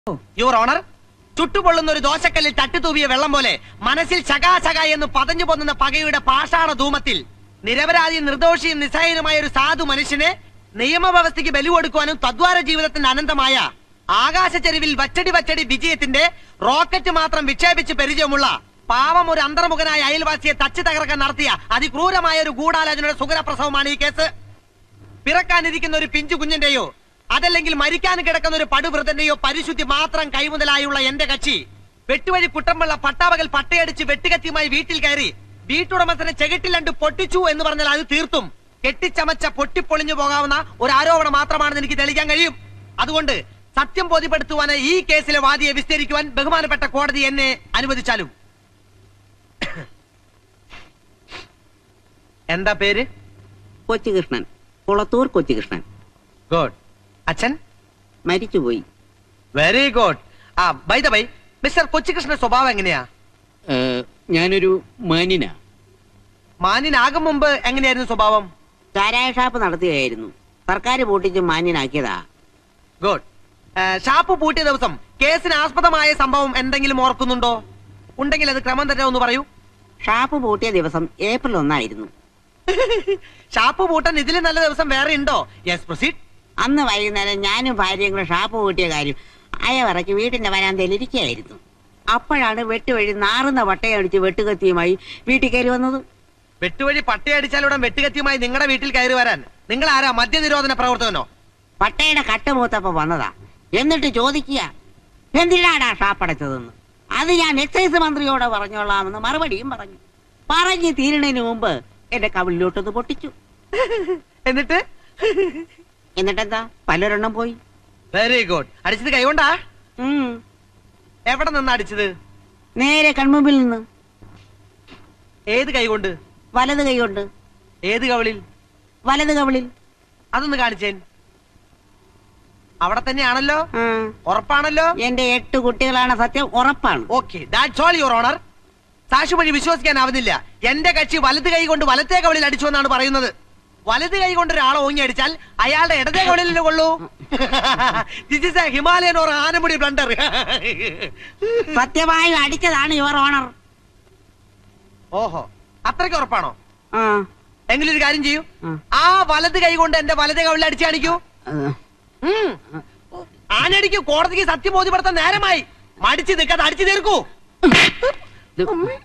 Your honour ചുട്ടുപൊള്ളുന്ന ഒരു ദോശക്കല്ലിൽ തട്ടിത്തൂവിയ വെള്ളം പോലെ മനസ്സിൽ ശകാശക എന്ന് പതഞ്ഞു പൊന്നുന്ന പകയുടെ പാഷാണ ധൂമത്തിൽ നിരപരാധിയും നിർദോഷിയും നിസ്സഹായനുമായ ഒരു സാധു മനുഷ്യനെ നിയമവ്യവസ്ഥയ്ക്ക് ബലി കൊടുക്കുവാനും തദ്വാര ജീവിതത്തിന്റെ അനന്തമായ ആകാശച്ചെരുവിൽ വച്ചടി വച്ചടി വിജയത്തിന്റെ റോക്കറ്റ് മാത്രം വിക്ഷേപിച്ച് പരിചയമുള്ള പാവം ഒരു അന്തർമുഖനായ അയൽവാസിയെ തച്ചു തകർക്കാൻ നടത്തിയ അതിക്രൂരമായ ഒരു ഗൂഢാലോചനയുടെ സുഖരപ്രസവമാണ് ഈ കേസ് പിറക്കാനിരിക്കുന്ന ഒരു പിഞ്ചു കുഞ്ഞിന്റെയോ അതല്ലെങ്കിൽ മരിക്കാൻ കിടക്കുന്ന ഒരു പടുവൃതന്റെയോ പരിശുദ്ധി മാത്രം കൈമുതലായുള്ള എന്റെ കക്ഷി വെട്ടുവഴി കുട്ടമ്പള്ള പട്ടാപകൽ പട്ടയടിച്ച് വെട്ടുകത്തിയുമായി വീട്ടിൽ കയറി വീട്ടുടമസ്ഥനെ ചെകിട്ടിലണ്ട് പൊട്ടിച്ചു എന്ന് പറഞ്ഞാൽ അത് തീർത്തും കെട്ടിച്ചമച്ച പൊട്ടിപ്പൊളിഞ്ഞു പോകാവുന്ന ഒരു ആരോപണം മാത്രമാണെന്ന് എനിക്ക് തെളിയിക്കാൻ കഴിയും അതുകൊണ്ട് സത്യം ബോധ്യപ്പെടുത്തുവാന് ഈ കേസിലെ വാദിയെ വിസ്തരിക്കുവാൻ ബഹുമാനപ്പെട്ട കോടതി എന്നെ അനുവദിച്ചാലും എന്താ പേര് കൊച്ചുകൃഷ്ണൻ കുളത്തൂർ കൊച്ചുകൃഷ്ണൻ ഗുഡ് അച്ഛൻ മരിച്ചുപോയി വെരി ഗുഡ് ആ ബൈ ദ ബൈ മിസ്റ്റർ കൊച്ചികൃഷ്ണന്റെ സ്വഭാവം എങ്ങനെയാ ഞാനൊരു മാന്യന മാന്യനാകും മുമ്പ് എങ്ങനെയായിരുന്നു സ്വഭാവം ചാരായ ഷാപ്പ് നടത്തുകയായിരുന്നു സർക്കാർ പൂട്ടിച്ച് മാന്യനാക്കിയതാ ഗുഡ് ഷാപ്പ് പൂട്ടിയ ദിവസം കേസിന് ആസ്പദമായ സംഭവം എന്തെങ്കിലും ഓർക്കുന്നുണ്ടോ ഉണ്ടെങ്കിൽ അത് ക്രമം തന്നെ ഒന്ന് പറയൂ ഷാപ്പ് പൂട്ടിയ ദിവസം ഏപ്രിൽ ഒന്നായിരുന്നു ഷാപ്പ് പൂട്ടാൻ ഇതിലും നല്ല ദിവസം വേറെ ഉണ്ടോ യെസ് പ്രൊസീഡ് അന്ന് വൈകുന്നേരം ഞാനും ഭാര്യയും കൂടെ ഷാപ്പ് പൂട്ടിയ കാര്യം അയവറയ്ക്ക് വീട്ടിന്റെ വരാന്തയിൽ ഇരിക്കുകയായിരുന്നു അപ്പോഴാണ് വെട്ടുവഴി നാറുന്ന വട്ടയടിച്ച് വെട്ടുകത്തിയുമായി വീട്ടിൽ കയറി വന്നത് വെട്ടുവഴി പട്ടയടിച്ചാലുടൻ വെട്ടുകത്തിയുമായി നിങ്ങളുടെ വീട്ടിൽ കയറി വരാൻ നിങ്ങൾ ആരാ മദ്യനിരോധന പ്രവർത്തകനോ പട്ടയുടെ കട്ടുമൂത്തപ്പോ വന്നതാ എന്നിട്ട് ചോദിക്കുക എന്തിനാടാ ഷാപ്പടച്ചതെന്ന് അത് ഞാൻ എക്സൈസ് മന്ത്രിയോട് പറഞ്ഞോളാമെന്ന് മറുപടിയും പറഞ്ഞു പറഞ്ഞു തീരണതിന് മുമ്പ് എന്റെ കവിളിലോട്ടൊന്ന് പൊട്ടിച്ചു എന്നിട്ട് എന്നിട്ടെന്താ പലരെണ്ണം പോയി വെരി ഗുഡ് അടിച്ചത് കൈകൊണ്ടാ ഉം. എവിടെ നിന്ന് അടിച്ചത് നേരെ കൺമുമ്പിൽ നിന്ന് ഏത് കൈകൊണ്ട് വലത് കൈകൊണ്ട് ഏത് കവിളിൽ വലത് കവിളിൽ അതൊന്ന് കാണിച്ചേൻ അവിടെ തന്നെയാണല്ലോ ആ. ഉറപ്പാണല്ലോ എന്റെ എട്ട് കുട്ടികളാണ് സത്യം ഉറപ്പാണ് okay that's all your honour സാക്ഷി വഴി വിശ്വസിക്കാനാവുന്നില്ല എന്റെ കക്ഷി വലത് കൈ കൊണ്ട് വലത്തേ കവളിൽ അടിച്ചു എന്നാണ് പറയുന്നത് വലത് കൈ കൊണ്ട് ഒരാളെ ഓങ്ങി അടിച്ചാൽ അയാളുടെ ഇടതേ കവളിൽ കൊള്ളൂ this is a Himalayan or Anamudi blunder സത്യമായും അടിച്ചതാണ് യുവർ ഓണർ ഓഹോ അത്രയ്ക്ക് ഉറപ്പാണോ ആ എങ്കിലും ഒരു കാര്യം ചെയ്യൂ ആ. ആ വലത് കൈ കൊണ്ട് എന്റെ വലതേ കവളിൽ അടിച്ചു കാണിക്കൂ ആ. ഉം. ആനടിക്ക് കോടതിക്ക് സത്യം ബോധ്യപ്പെടുത്താൻ നേരമായി മടിച്ചു നിൽക്കാതെ അടിച്ചു തീർക്കൂ ഇത്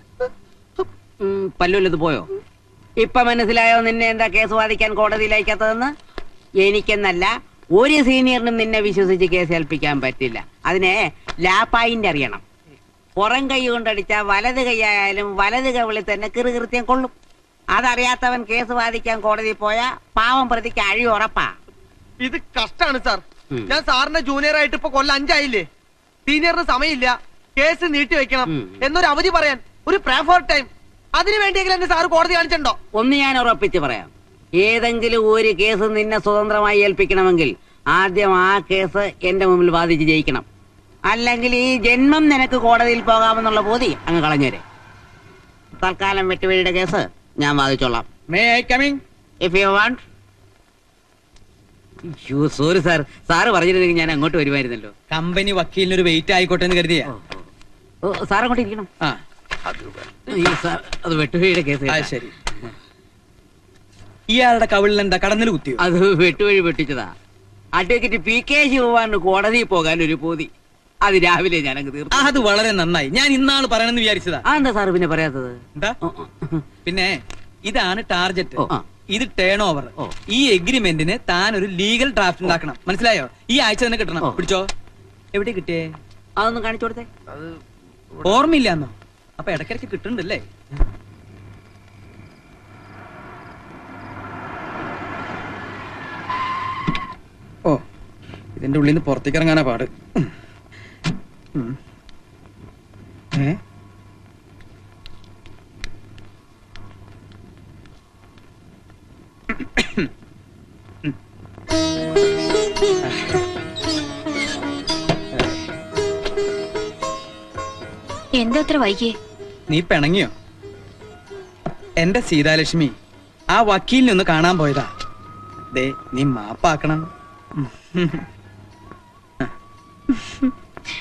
ഉം, പല്ലുല്ലത് പോയോ ഇപ്പൊ മനസ്സിലായോ നിന്നെ എന്താ കേസ് വാദിക്കാൻ കോടതിയിൽ അയക്കാത്തതെന്ന് എനിക്കെന്നല്ല ഒരു സീനിയറിനും നിന്നെ വിശ്വസിച്ച് കേസ് ഏൽപ്പിക്കാൻ പറ്റില്ല അതിനെ ലാപ്പായിന്റെ അറിയണം പുറം കൈ കൊണ്ടടിച്ച വലത് കൈയായാലും വലത് കവിളിൽ തന്നെ കിറുകൃത്യം കൊള്ളും അതറിയാത്തവൻ കേസ് വാദിക്കാൻ കോടതിയിൽ പോയാ പാവം പ്രതിക്ക് അഴി ഉറപ്പാ ഇത് കഷ്ടാണ് സാർ ഉം. ഞാൻ സാറിന്റെ ജൂനിയർ ആയിട്ട് ഇപ്പൊ കൊല്ലം അഞ്ചായില്ലേ സീനിയറിന് സമയമില്ല കേസ് നീട്ടി വെക്കണം ഉം. എന്നൊരു അവധി പറയാൻ ഒരു പ്രേ ഫോർ ടൈം അതിനു വേണ്ടിയെങ്കിലും എന്നെ സാറ് കോടതി കാണിച്ചിട്ടുണ്ടോ ഒന്ന് ഞാൻ ഉറപ്പിച്ച് പറയാം ഏതെങ്കിലും ഒരു കേസ് നിന്നെ സ്വതന്ത്രമായി ഏൽപ്പിക്കണമെങ്കിൽ ആദ്യം ആ കേസ് എന്റെ മുമ്പിൽ വാദിച്ച് ജയിക്കണം അല്ലെങ്കിൽ ഈ ജന്മം നിനക്ക് കോടതിയിൽ പോകാമെന്നുള്ള ബോധി അങ്ങ് കളഞ്ഞേരെ തൽക്കാലം വെട്ടുവഴിയുടെ കേസ് ഞാൻ വാദിച്ചോളാം may I coming if you want sorry sir sir പറഞ്ഞിരുന്നെങ്കിൽ ഞാൻ അങ്ങോട്ട് വരുമായിരുന്നല്ലോ കമ്പനി വക്കീലിന് ഒരു വെയിറ്റ് ആയിക്കോട്ടെ എന്ന് കരുതിയ ഓ, സാർ അങ്ങോട്ട് ഇരിക്കണം ആ അയ്യോ, സാർ അത് വെട്ടുവഴിയുടെ കേസ് അത് കേട്ടാ. ശരി ഇയാളുടെ കവിളിൽ എന്താ കടന്നൽ കുത്തിയോ അത് വെട്ടുവഴി വെട്ടിച്ചതാ അഡ്വക്കേറ്റ് പി കെ ശിവകുമാറിന് കോടതിയിൽ പോകാൻ ഒരു പോതി അത് രാവിലെ ഞാൻ അങ്ങ് തീർത്തു അത് വളരെ നന്നായി ഞാൻ ഇന്നാള് പറയണമെന്ന് വിചാരിച്ചതാ ആ എന്താ സാർ പിന്നെ പറയാത്തത് എന്താ ഓ, ഓ. പിന്നെ ഇതാണ് ടാർജറ്റ് ഓ. ഇത് ടേൺ ഓവർ ഓ. ഈ എഗ്രിമെന്റിന് താൻ ഒരു ലീഗൽ ഡ്രാഫ്റ്റ് ഉണ്ടാക്കണം മനസ്സിലായോ ഈ ആഴ്ച തന്നെ കിട്ടണം ഓ. പിടിച്ചോ എവിടെ കിട്ടിയേ അതൊന്ന് കാണിച്ചു കൊടുത്തേ ഓർമ്മയില്ലാന്നോ അപ്പൊ ഇടയ്ക്കിടയ്ക്ക് കിട്ടുന്നുണ്ടല്ലേ ഓ ഇതിന്റെ ഉള്ളിൽ നിന്ന് പുറത്തേക്ക് ഇറങ്ങാനാ പാട് ഉം. ഉം. ഏ എന്താ അത്ര വൈകിയേ നീ പിണങ്ങിയോ എന്റെ സീതാലക്ഷ്മി ആ വക്കീലിനെ ഒന്ന് കാണാൻ പോയതാ ദേ നീ മാപ്പാക്കണം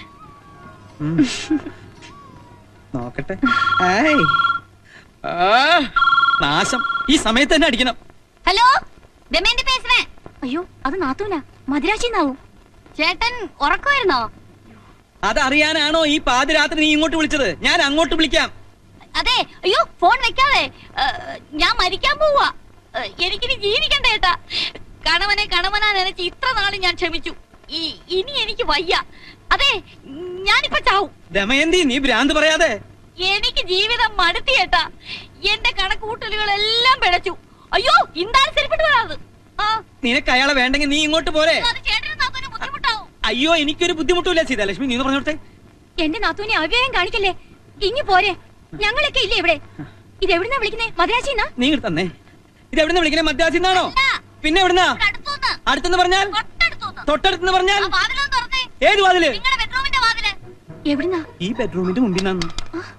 ഉം. നോക്കട്ടെ ഏയ്. ആ, നാശം ഈ സമയത്ത് തന്നെ അടിക്കണം ഹലോ ദമയന്തി പേசுறேன் അയ്യോ അത് നാത്തൂനാ മദിരാശിന്നാവും ചേട്ടൻ ഉറക്കമായിരുന്നോ അതറിയാനാണോ ഈ പാതിരാത്രി നീ ഇങ്ങോട്ട് വിളിച്ചത് ഞാൻ അങ്ങോട്ട് വിളിക്കാം അതെ അയ്യോ ഫോൺ വെക്കാതെ ഏ, ഞാൻ മരിക്കാൻ പോവാ ഏ, എനിക്കിനി ജീവിക്കണ്ട ഏട്ടാ കണവനെ കണവനാ നനച്ച് ഇത്ര നാള് ഞാൻ ക്ഷമിച്ചു ഈ- ഇനി എനിക്ക് വയ്യ അതെ ഞാനിപ്പോ ചാവും ദമയന്തി നീ ഭ്രാന്ത് പറയാതെ എനിക്ക് ജീവിതം മടുത്തിയേട്ടാ എന്റെ കണക്കൂട്ടലുകളെല്ലാം പിഴച്ചു അയ്യോ ഇന്താണ് ശരിപ്പെട്ടു വരാത് ആ നിനക്ക് അയാളെ വേണ്ടെങ്കിൽ നീ ഇങ്ങോട്ട് പോരെ അത് ചേട്ടനും നാത്തൂനും ബുദ്ധിമുട്ടാവും അയ്യോ എനിക്കൊരു ബുദ്ധിമുട്ടില്ല സീതാലക്ഷ്മി നീ ഒന്ന് പറഞ്ഞു കൊടുത്തേ എന്റെ നാത്തൂനെ അവ്യയം കാണിക്കല്ലേ ഇങ്ങി പോരെ ഞങ്ങളൊക്കെ ഇല്ലേ ഇവിടെ ഇത് എവിടുന്നാ വിളിക്കുന്നേ മദ്രാശിന്നാ നീ ഇങ്ങോട്ട് തന്നേ ഇത് എവിടുന്ന വിളിക്കണേ മദ്രാസിന്നാണോ അല്ല. പിന്നെ എവിടുന്നാ അടുത്തൂന്ന് അടുത്തെന്ന് പറഞ്ഞാൽ തൊട്ടടുത്തൂന്ന് തൊട്ടടുത്തെന്ന് പറഞ്ഞാൽ ആ വാതിലൊന്ന് തുറന്നേ ഏത് വാതില് നിങ്ങളുടെ ബെഡ്റൂമിന്റെ വാതില് എവിടുന്നാ ഈ ബെഡ്റൂമിന്റെ മുമ്പിൽ നിന്നു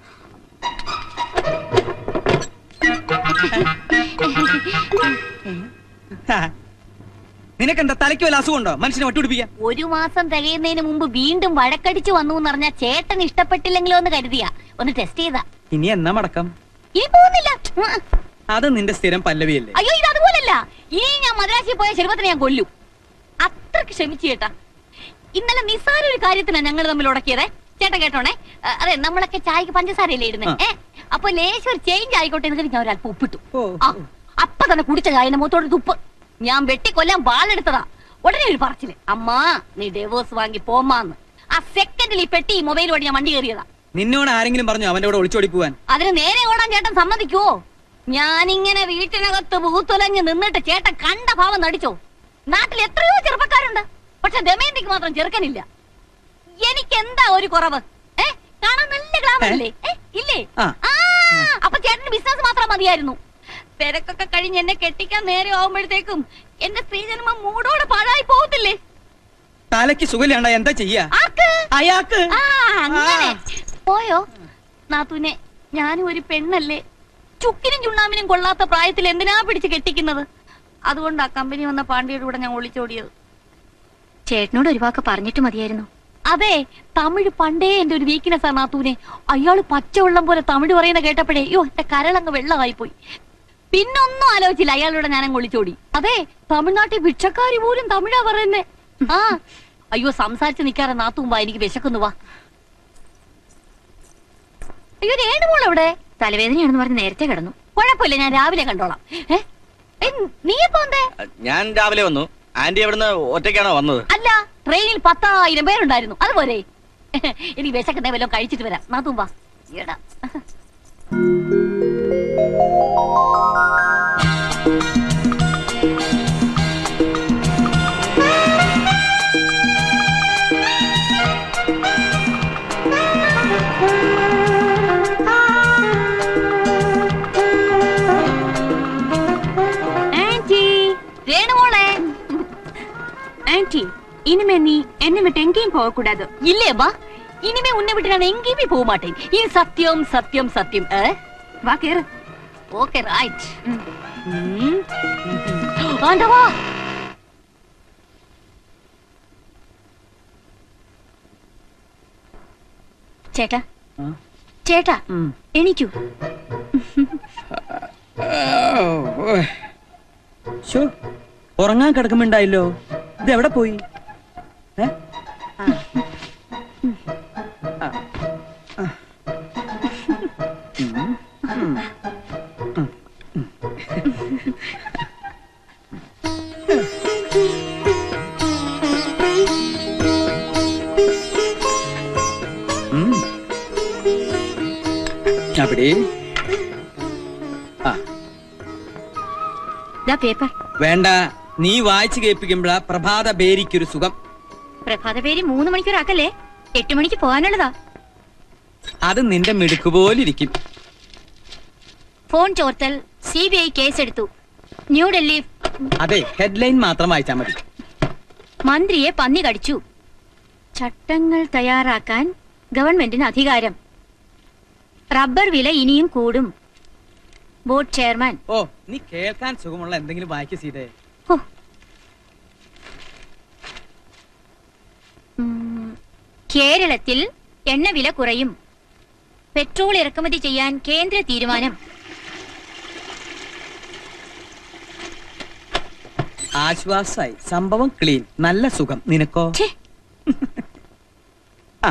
നിനക്കെന്താ തലയ്ക്ക് വല്ല അസുഖമുണ്ടോ മനുഷ്യനെ ഒട്ടുപിടിപ്പിക്കാൻ ഒരു മാസം തികയുന്നതിന് മുമ്പ് വീണ്ടും വഴക്കടിച്ചു വന്നു എന്ന് പറഞ്ഞാൽ ചേട്ടൻ ഇഷ്ടപ്പെട്ടില്ലെങ്കിലോ എന്ന് കരുതിയാ ഒന്ന് ടെസ്റ്റ് ചെയ്താ ഇനി എന്നാ മടക്കം ഇനി പോകുന്നില്ല ഉം. അത് നിന്റെ സ്ഥിരം പല്ലവിയല്ലേ അയ്യോ ഇത് അതുപോലല്ല ഇനി ഞാൻ മദ്രാസിൽ പോയ ചെറുപ്പത്തിനെ ഞാൻ കൊല്ലും അത്രക്ക് ക്ഷമിച്ചു ചേട്ടാ ഇന്നലെ നിസ്സാര ഒരു കാര്യത്തിനാ ഞങ്ങൾ തമ്മിൽ ഉടക്കിയതേ ചേട്ടൻ കേട്ടോണേ അ, അതെ നമ്മളൊക്കെ ചായക്ക് പഞ്ചസാരയല്ലേ ഇടുന്നേ ആ. ഏ അപ്പൊ ലേശം ഒരു ചേഞ്ച് ആയിക്കോട്ടെ എന്ന് കരുതി ഞാൻ ഒരല്പം ഉപ്പിട്ടു ഓ, ആ അപ്പൊ തന്നെ കുടിച്ച ചായന്റെ മുഖത്തോട് തുപ്പ് ഞാൻ വെട്ടിക്കൊല്ലാൻ വാളെടുത്തതാ ഉടനെ ഒരു പറച്ചില് അമ്മാ നീ ഡേവേഴ്സ് വാങ്ങി പോമാന്ന് ആ സെക്കൻഡിൽ ഈ പെട്ടി മൊബൈൽ വഴി ഞാൻ വണ്ടി കയറിയതാ നിന്നോട് ആരെങ്കിലും പറഞ്ഞു അവന്റെ കൂടെ ഒളിച്ചോടി പോവാൻ അതിന് നേരെ ഓടാൻ ചേട്ടൻ സമ്മതിക്കുവോ ഞാനിങ്ങനെ വീട്ടിനകത്ത് ഭൂത്തുലഞ്ഞ് നിന്നിട്ട് ചേട്ടൻ കണ്ട ഭാവം നടിച്ചോ നാട്ടിൽ എത്രയോ ചെറുപ്പക്കാരുണ്ട് പക്ഷെ ദമയന്തിക്ക് മാത്രം ചെറുക്കനില്ല എനിക്ക് എന്താ ഒരു കുറവ് ഏ കാണാൻ നല്ല ഗ്ലാമർ അല്ലേ ഏ, ഇല്ലേ ആ. ആ അപ്പൊ ചേട്ടന് ബിസിനസ് മാത്രം മതിയായിരുന്നു തിരക്കൊക്കെ കഴിഞ്ഞ് എന്നെ കെട്ടിക്കാൻ നേരെ ആവുമ്പോഴത്തേക്കും എന്റെ സ്ത്രീജന്മം മൂടോടെ പാഴായി പോകത്തില്ലേ തലയ്ക്ക് സുഖമില്ലാണ്ട എന്താ ചെയ്യാ ആക്ക് അയാൾക്ക് ആ അങ്ങനെ ആ. പോയോ നാത്തൂനെ ഞാനും ഒരു പെണ്ണല്ലേ ചുക്കിനും ചുണ്ണാമിനും കൊള്ളാത്ത പ്രായത്തിൽ എന്തിനാ പിടിച്ച് കെട്ടിക്കുന്നത് അതുകൊണ്ടാ കമ്പനി വന്ന പാണ്ഡ്യയുടെ കൂടെ ഞാൻ ഒളിച്ചോടിയത് ചേട്ടനോട് ഒരു വാക്ക് പറഞ്ഞിട്ട് മതിയായിരുന്നു അതെ തമിഴ് പണ്ടേ എന്റെ ഒരു വീക്ക്നെസ് ആണ് നാത്തൂനെ അയാള് പച്ചവെള്ളം പോലെ തമിഴ് പറയുന്ന കേട്ടപ്പോഴേ അയ്യോ എന്റെ കരളങ്ങ് വെള്ളമായി പോയി പിന്നൊന്നും ആലോചിച്ചില്ല അയാളോട് ഞാൻ അങ്ങ് ഒളിച്ചോടി അതെ തമിഴ്നാട്ടിൽ ഭിക്ഷക്കാരി പോലും തമിഴാ പറയുന്നേ ആ അയ്യോ സംസാരിച്ച് നിൽക്കാറെ നാത്തുമ്പോ എനിക്ക് വിശക്കുന്നു വാ അയ്യോ രേണുമോൾ എവിടെ തലവേദനയാണെന്ന് പറഞ്ഞ് നേരത്തെ കിടന്നു കുഴപ്പമില്ല ഞാൻ രാവിലെ കണ്ടോളാം ഏ ഏ, നീ എപ്പോ വന്നേ ഞാൻ രാവിലെ വന്നു ആന്റി എവിടുന്ന് ഒറ്റയ്ക്കാണോ വന്നത് അല്ല ട്രെയിനിൽ പത്തായിരം പേരുണ്ടായിരുന്നു അതുപോലെ എനിക്ക് വിശക്കുന്നേ വല്ലതും കഴിച്ചിട്ട് വരാം നാത്തും വാ എടാ ആന്റി രേണുമോളെ ആന്റി இனிமே நீ என்னை விட்டு எங்கேயும் போக கூடாது ഇല്ലേ വാ ഇനിമേ ഉന്നെ വിട്ട് ഞാൻ എങ്കേയുമേ പോക മാട്ടേൻ ഇത് സത്യം സത്യം സത്യം ഏ வா கேரு ഓക്കെ റൈറ്റ് ആണ്ടവാ ചേട്ടാ ആ? ചേട്ടാ ഉം. എണീക്കൂ ശോ, ഉറങ്ങാൻ കിടക്കുമ്പോണ്ടായില്ലോ ഇത് എവിടെ പോയി ഏ? ആ. ആ. ഉം. ഉം. ഉം. ഉം. അപ്പടി ആ ദാ പേപ്പർ വേണ്ട നീ വായിച്ചു കേൾപ്പിക്കുമ്പോഴാ പ്രഭാത ബേരിക്കൊരു സുഖം പ്രഭാത പേര് മൂന്ന് മണിക്കൂറാക്കല്ലേ എട്ട് മണിക്ക് പോകാനുള്ളതാ അത് നിന്റെ മിടുക്ക് പോലിരിക്കും ഫോൺ ചോർത്തൽ സി ബി ഐ കേസെടുത്തു ന്യൂഡൽഹി അതെ ഹെഡ്ലൈൻ മാത്രം വായിച്ചാ മതി മന്ത്രിയെ പന്നി കടിച്ചു ചട്ടങ്ങൾ തയ്യാറാക്കാൻ ഗവൺമെന്റിന് അധികാരം റബ്ബർ വില ഇനിയും കൂടും ബോർഡ് ചെയർമാൻ ഓ നീ കേൾക്കാൻ സുഖമുള്ള എന്തെങ്കിലും വായിക്ക സീതേ ഹോ. ഉം, കേരളത്തിൽ എണ്ണ വില കുറയും പെട്രോൾ ഇറക്കുമതി ചെയ്യാൻ കേന്ദ്ര തീരുമാനം ആശ്വാസായി സംഭവം ക്ലീൻ നല്ല സുഖം നിനക്കോ ഛേ, ആ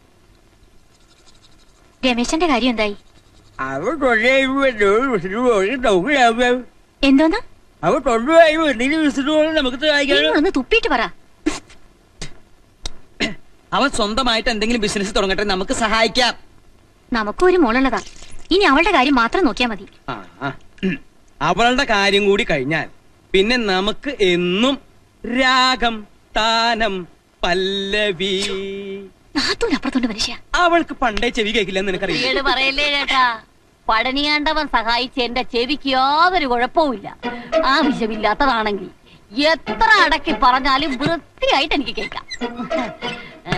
രമേശന്റെ കാര്യം എന്തായി അവൾ കൊണ്ടുപോയി എന്തോന്ന് അവൾ കൊണ്ടുപോയി വീട്ടിൽ വിസിറ്റ് നമുക്ക് സഹായിക്കാൻ നിങ്ങളൊന്ന് തുപ്പിയിട്ട് പറ അവൻ സ്വന്തമായിട്ട് എന്തെങ്കിലും ബിസിനസ് തുടങ്ങട്ടെ നമുക്ക് സഹായിക്കാം നമുക്കും ഒരു മോളുള്ളതാ ഇനി അവളുടെ കാര്യം മാത്രം നോക്കിയാ മതി ആ, ആ. ഉം. അവളുടെ കാര്യം കൂടി കഴിഞ്ഞാൽ പിന്നെ നമുക്ക് എന്നും രാഗം താനം പല്ലവി നാത്തൂനപ്പുറത്തോണ്ട് മനുഷ്യ അവൾക്ക് പണ്ടേ ചെവി കേൾക്കില്ലെന്ന് നിനക്കറിയാം വീട് പറയല്ലേ ചേട്ടാ പടനിയാണ്ടവൻ സഹായിച്ച എന്റെ ചെവിക്ക് യാതൊരു കുഴപ്പവുമില്ല ആവശ്യമില്ലാത്തതാണെങ്കിൽ എത്ര അടക്കി പറഞ്ഞാലും വൃത്തിയായിട്ട് എനിക്ക് കേൾക്കാം ഏ?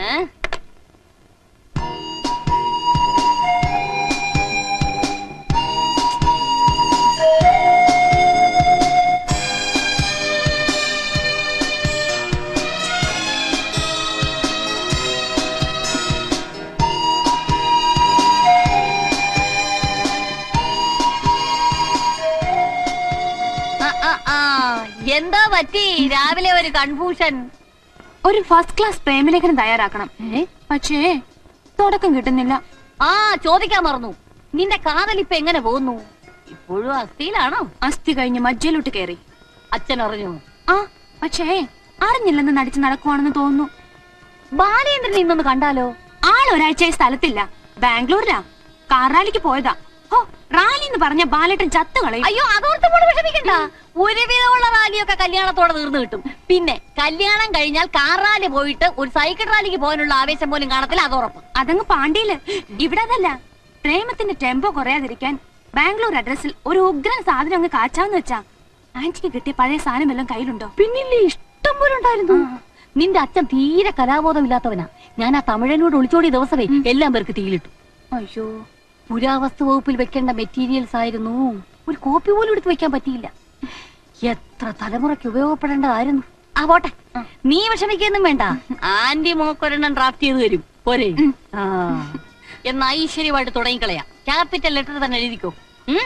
ആ, ആ, ആ. എന്താ പറ്റി രാവിലെ ഒരു കൺഫ്യൂഷൻ ഒരു ഫസ്റ്റ് ക്ലാസ് പ്രേമലേഖനം തയ്യാറാക്കണം പക്ഷേ തുടക്കം കിട്ടുന്നില്ല ആ ചോദിക്കാൻ മറന്നു നിന്റെ കാതലിപ്പ് എങ്ങനെ പോകുന്നു ഇപ്പോഴും അസ്ഥിയിലാണോ അസ്ഥി കഴിഞ്ഞ് മജ്ജയിലോട്ട് കയറി അച്ഛൻ അറിഞ്ഞു ആ പക്ഷേ അറിഞ്ഞില്ലെന്ന് നടിച്ച് നടക്കുവാണെന്ന് തോന്നുന്നു ബാലേന്ദ്രൻ ഇന്നൊന്ന് കണ്ടാലോ ആൾ ഒരാഴ്ചയായി സ്ഥലത്തില്ല ബാംഗ്ലൂരിലാ കാർ റാലിക്ക് പോയതാ ഹോ റാലി എന്ന് പറഞ്ഞ ബാലേട്ടൻ ചത്തു കളയും അയ്യോ അതോർത്ത് പോലും വിഷമിക്കണ്ട ഒരുവിധമുള്ള റാലിയൊക്കെ കല്യാണത്തോടെ തീർന്നു കിട്ടും പിന്നെ കല്യാണം കഴിഞ്ഞാൽ കാർ റാലി പോയിട്ട് ഒരു സൈക്കിൾ റാലിക്ക് പോകാനുള്ള ആവേശം പോലും കാണത്തില്ല അതുറപ്പ് അതങ്ങ് പാണ്ടിയില് ഇവിടെ അതല്ല പ്രേമത്തിന്റെ ടെമ്പോ കുറയാതിരിക്കാൻ ബാംഗ്ലൂർ അഡ്രസ്സിൽ ഒരു ഉഗ്രൻ സാധനം അങ്ങ് കാച്ചാന്ന് വെച്ചാ ആന്റിക്ക് കിട്ടിയ പഴയ സാധനം എല്ലാം കയ്യിലുണ്ടോ പിന്നില്ലേ ഇഷ്ടം പോലെ ഉണ്ടായിരുന്നു നിന്റെ അച്ഛൻ തീരെ കലാബോധമില്ലാത്തവനാ ഞാൻ ആ തമിഴനോട് ഒളിച്ചോടിയ ദിവസമേ എല്ലാം പേർക്ക് തീയിലിട്ടു അയ്യോ പുരാവസ്തു വകുപ്പിൽ വെക്കേണ്ട മെറ്റീരിയൽസ് ആയിരുന്നു ഒരു കോപ്പി പോലും എടുത്ത് വെക്കാൻ പറ്റിയില്ല എത്ര തലമുറയ്ക്ക് ഉപയോഗപ്പെടേണ്ടതായിരുന്നു ആ പോട്ടെ നീ വിഷമിക്കൊന്നും വേണ്ട ആന്റി മോക്കൊരെണ്ണം ഡ്രാഫ്റ്റ് ചെയ്ത് തരും പോരെ ആ എന്നാ ഐശ്വര്യമായിട്ട് തുടങ്ങിക്കളയാം ക്യാപിറ്റൽ ലെറ്റർ തന്നെ എഴുതിക്കോ ഉം?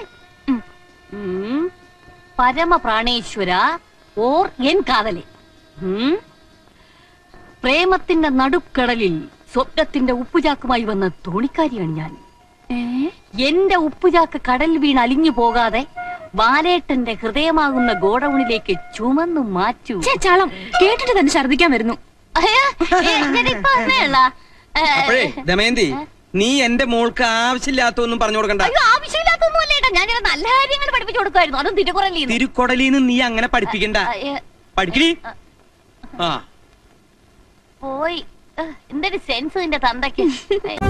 ഉം. പരമപ്രാണേശ്വര ഓർ എൻ കാതലെ ഉം? പ്രേമത്തിന്റെ നടുക്കടലിൽ സ്വപ്നത്തിന്റെ ഉപ്പുചാക്കുമായി വന്ന തോണിക്കാരിയാണ് ഞാൻ എന്റെ ഉപ്പുചാക്ക് കടൽ വീണ് അലിഞ്ഞു പോകാതെ ബാലേട്ടന്റെ ഹൃദയമാകുന്ന ഗോഡൌണിലേക്ക് ചുമന്നു മാറ്റൂ ഛേ, ചാളം കേട്ടിട്ട് തന്നെ ഛർദിക്കാൻ വരുന്നു അയ്യ, ഏ, ഞാനിപ്പോ വന്നേയുള്ളാ. ഏ, അപ്പോഴേ ദമയന്തി നീ എന്റെ മോൾക്ക് ആവശ്യമില്ലാത്തൊന്നും പറഞ്ഞു കൊടുക്കണ്ട അയ്യോ ആവശ്യമില്ലാത്തൊന്നുമല്ല ഏട്ടാ ഞാൻ ചില നല്ല കാര്യങ്ങൾ പഠിപ്പിച്ചു കൊടുക്കുമായിരുന്നു അതും തിരുക്കുറലിന്ന് തിരുക്കൊടലിന്ന് നീ അങ്ങനെ പഠിപ്പിക്കണ്ട പഠിക്കണി ആ പോയി ഏ, എന്തൊരു സെൻസ് നിന്റെ തന്തയ്ക്ക്